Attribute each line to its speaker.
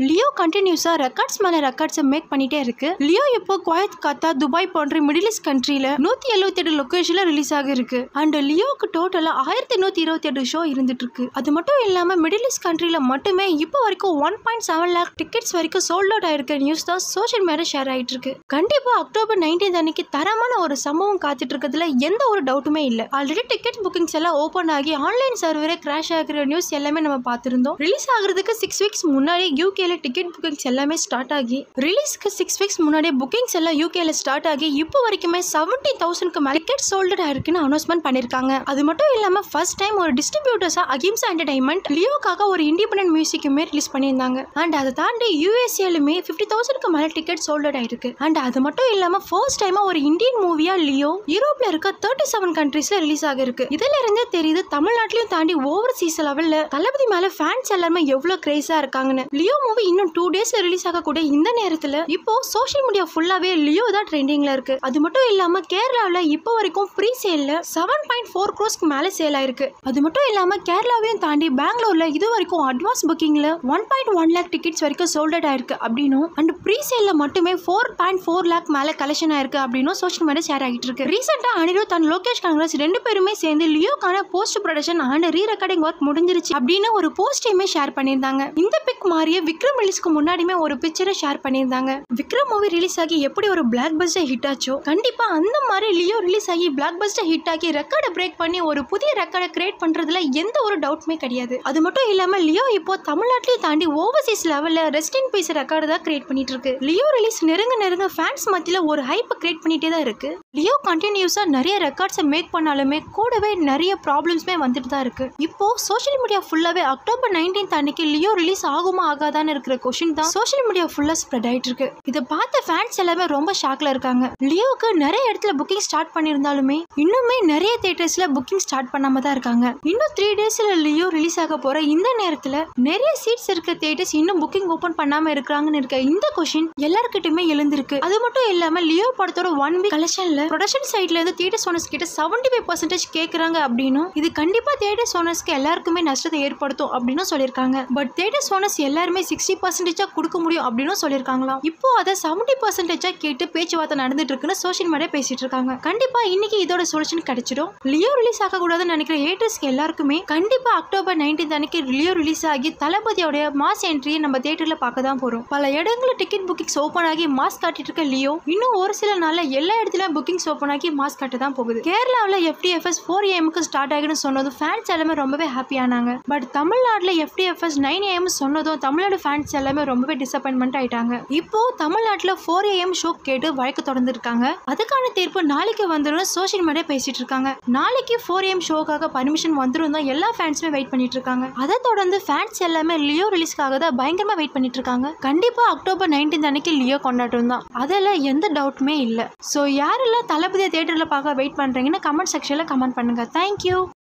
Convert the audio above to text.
Speaker 1: Leo கண்டினியூஸா records மேல records make பண்ணிட்டே இருக்கு லியோ இப்போ குவைத் கத்தார் துபாய் போன்ற மிடில் ஈஸ்ட் கண்ட்ரில நூத்தி எழுபத்தி எட்டு லொகேஷன்ல ரிலீஸ் ஆகிருக்கு அண்ட் லியோக்கு டோட்டலா ஆயிரத்தி நூத்தி இருபத்தி எட்டு ஷோ இருந்துட்டு இருக்கு அது மட்டும் இல்லாம மிடில் ஈஸ்ட் கண்ட்ரில மட்டுமே இப்போ வரைக்கும் one point seven lakh tickets வரைக்கும் சோல்ட் அவுட் ஆயிருக்க நியூஸ் தான் சோஷியல் மீடியா ஷேர் ஆயிட்டு இருக்கு கண்டிப்பா அக்டோபர் நைன்டீன் அன்னைக்கு தரமான ஒரு சம்பவம் காத்துட்டு இருக்கிறதுல எந்த ஒரு டவுட்டுமே இல்ல ஆல்ரெடி டிக்கெட் புக்கிங்ஸ் எல்லாம் ஓபன் ஆகி ஆன்லைன் சர்வரே கிராஷ் ஆகிற நியூஸ் எல்லாமே நம்ம பார்த்திருந்தோம் ரிலீஸ் ஆகுறதுக்கு சிக்ஸ் வீக்ஸ் முன்னாடி யூகேல டிக்கெட் புக்கிங்ஸ் எல்லாமே ஸ்டார்ட் ஆகி ரிலீஸ்க்கு சிக்ஸ் வீக்ஸ் முன்னாடியே புக்கிங்ஸ் எல்லாம் யூகேல ஸ்டார்ட் ஆகி இப்போ வரைக்குமே செவன்டி தௌசண்ட்க்கு மேல டிக்கெட் சோல்டட் ஆயிருக்குன்னு அனௌன்ஸ்மெண்ட் பண்ணிருக்காங்க அது மட்டும் இல்லாம ஃபர்ஸ்ட் டைம் ஒரு டிஸ்ட்ரிபியூட்டர்ஸா அகிம்சா என்டர்டைன்மெண்ட் லியோக்காக ஒரு இண்டிபெண்டன்ட் மியூசிக்குமே ரிலீஸ் பண்ணியிருந்தாங்க அண்ட் அதை தாண்டி யூஎஸ்ஏலுமே ஃபிஃப்டி தௌசண்ட்க்கு மேல டிக்கெட் சோல்டட் ஆயிருக்கு அண்ட் அது மட்டும் இல்லாம ஃபர்ஸ்ட் டைமா ஒரு இந்தியன் மூவியா லியோ யூரோப்ல இருக்க தேர்ட்டி செவன் கண்ட்ரீஸ்ல ரிலீஸ் ஆகிருக்கு இதுல இருந்தே தெரியுது தமிழ்நாட்டிலையும் தாண்டி ஓவர்சீஸ் லெவல்ல தளபதி மேல ஃபேன்ஸ் எல்லாருமே எவ்வளவு கிரேஸா இருக்காங்கன்னு லியோ மூவி இன்னும் டூ டேஸ்ல ரிலீஸ் ஆகக்கூடிய இந்த நேரத்துல இப்போ சோஷியல் மீடியா ஃபுல்லாவே லியோ தான் ட்ரெண்டிங்ல இருக்கு அது மட்டும் இல்லாம கேரளாவில் இப்போ வரைக்கும் ப்ரீ சேல்ல செவன் பாயிண்ட் ஃபோர் க்ரோஸ்க்கு மேல சேல் ஆயிருக்கு அது மட்டும் இல்லாம கேரளாவையும் தாண்டி பெங்களூர்ல இது வரைக்கும் அட்வான்ஸ் புக்கிங்ல one point one lakh tickets வரைக்கும் சோல்டட் ஆயிருக்கு அப்படின்னும் அண்ட் ப்ரீ சேல்ல மட்டுமே ஃபோர் பாயிண்ட் ஃபோர் லேக் மேல கலெக்ஷன் ஆயிருக்கு அப்படின்னும் சோஷியல் மீடியா ஷேர் ஆகிட்டு இருக்கு ரீசெண்டா அனிருத் அண்ட் லோகேஷ் காங்கிரஸ் ரெண்டு பேருமே சேர்ந்து லியோக்கான post production and re recording work முடிஞ்சிருச்சு அப்படின்னு ஒரு போஸ்டையுமே ஷேர் பண்ணியிருந்தாங்க இந்த பிக் மாதிரியே விக்ரம் ரிலீஸ்க்கு முன்னாடியுமே ஒரு பிக்சரை ஷேர் பண்ணியிருந்தாங்க விக்ரம் மூவி ரிலீஸ் ஆகி எப்படி ஒரு பிளாக் பஸ்டர் ஹிட் ஆச்சோ கண்டிப்பா அந்த மாதிரி லியோ ரிலீஸ் ஆகி பிளாக் பஸ்டர் ஹிட் ஆகி ரெக்கார்டை பிரேக் பண்ணி ஒரு புதிய ரெக்கார்டை கிரியேட் பண்றதுல எந்த ஒரு டவுட்மே கிடையாது அது மட்டும் இல்லாம லியோ இப்போ தமிழ்நாட்டிலையும் தாண்டி overseas level rest in peace record தான் கிரியேட் பண்ணிட்டு இருக்கு லியோ ரிலீஸ் நெருங்க நெருங்க ஃபேன்ஸ் மத்தியில ஒரு ஹைப் கிரியேட் பண்ணிட்டே தான் இருக்கு லியோ கண்டினியூஸா நிறைய ரெக்கார்ட்ஸை மேக் பண்ணாலுமே கூடவே நிறைய ப்ராப்ளம்ஸ்மே வந்துட்டு தான் இருக்கு இப்போ சோஷியல் மீடியா ஃபுல்லாவே அக்டோபர் நைன்டீன்த் அன்னைக்கு லியோ ரிலீஸ் ஆகுமா ஆகாதான்னு இருக்கிற கொஷின் தான் சோஷியல் மீடியா ஃபுல்லா ஸ்ப்ரெட் ஆயிட்டு இருக்கு இதை பார்த்த ஃபேன்ஸ் எல்லாமே ரொம்ப ஷாக்ல இருக்காங்க லியோக்கு நிறைய இடத்துல புக்கிங் ஸ்டார்ட் பண்ணியிருந்தாலுமே இன்னுமே நிறைய தியேட்டர்ஸ்ல புக்கிங் ஸ்டார்ட் பண்ணாம தான் இருக்காங்க இன்னும் த்ரீ டேஸ்ல லியோ ரிலீஸ் ஆக போற இந்த நேரத்துல நிறைய சீட்ஸ் இருக்க தியேட்டர்ஸ் இன்னும் புக்கிங் ஓபன் பண்ணாம இருக்காங்கன்னு இருக்க இந்த கொஷின் எல்லாருக்கிட்டுமே எழுந்திருக்கு அது மட்டும் இல்லாம லியோ படத்தோட ஒன் வீக் கலெக்ஷன்ல ப்ரொடக்ஷன் சைட்ல இருந்து தியேட்டர்ஸ் ஓனர்ஸ் கிட்ட செவன்டி ஃபைவ் பர்சன்டேஜ் கேட்கறாங்க அப்படின்னும் இது கண்டிப்பா தியேட்டர்ஸ் ஓனர்ஸ்க்கு எல்லாருக்குமே நஷ்டத்தை ஏற்படுத்தும் அப்படின்னு சொல்லியிருக்காங்க பட் தியேட்டர்ஸ் ஓனர்ஸ் எல்லாருமே சிக்ஸ்டி பர்சன்டேஜா கொடுக்க முடியும் அப்படின்னு சொல்லியிருக்காங்களாம் இப்போ அதை செவன்டி பர்சன்டேஜா கேட்டு பேச்சுவார்த்தை நடந்துட்டு இருக்குன்னு சோஷியல் மீடியா பேசிட்டு இருக்காங்க கண்டிப்பா இன்னைக்கு இதோட சொல்யூஷன் கிடைச்சிடும் லியோ ரிலீஸ் ஆக கூடாதுன்னு நினைக்கிற ஏட்டர்ஸ்க்கு எல்லாருக்குமே கண்டிப்பா அக்டோபர் நைன்டீன் அன்னைக்கு லியோ ரிலீஸ் ஆகி தளபதியோட மாஸ் என்ட்ரியை நம்ம தியேட்டர்ல பார்க்க தான் போறோம் பல இடங்களில் டிக்கெட் புக்கிங்ஸ் ஓப்பன் ஆகி மாஸ் காட்டிட்டு இருக்க லியோ இன்னும் ஒரு சில நாள்ல எல்லா இடத்துலயும் புக்கிங்ஸ் ஓப்பன் ஆகி மாஸ் காட்ட தான் போகுது கேரளாவில் எஃப்டிஎஃப்எஸ் ஃபோர் ஏஎம்க்கு ஸ்டார்ட் ஆகின்னு சொன்னது ஃபேன்ஸ் எல்லாமே ரொம்பவே ஹாப்பி ஆனாங்க பட் தமிழ்நாட்டில் எஃப்டிஎஃப்எஸ் நைன் ஏஎம் சொன்னதும் தமிழ்நாடு ஃபேன்ஸ் எல்லாமே ரொம்பவே டிசப்பாயின்மெண்ட் ஆயிட்டாங்க இப்போ தமிழ்நாட்டில் ஃபோர் ஏஎம் ஷோ கேட்டு வழக்கு தொடர்ந்துருக்காங்க அதுக்கான தீர்ப்பு நாளைக்கு வந்துடும் சோஷியல் மீடியா பேசிட்டு இருக்காங்க நாளைக்கு ஃபோர் ஏஎம் ஷோக்காக பர்மிஷன் வந்துடும் தான் எல்லா ஃபேன்ஸுமே வெயிட் பண்ணிட்டு இருக்காங்க அதை தொடர்ந்து ஃபேன்ஸ் எல்லாமே லியோ ரிலீஸ்க்காக தான் பயங்கரமா வெயிட் பண்ணிட்டு இருக்காங்க கண்டிப்பா அக்டோபர் நைன்டீன் அன்னைக்கு லியோ கொண்டாட்டம் தான் அதில் எந்த டவுட்டுமே இல்லை ஸோ யாரெல்லாம் தளபதியை தேட்டரில் பார்க்க வெயிட் பண்ணுறீங்கன்னு கமெண்ட் செக்ஷனில் கமெண்ட் பண்ணுங்க தேங்க்யூ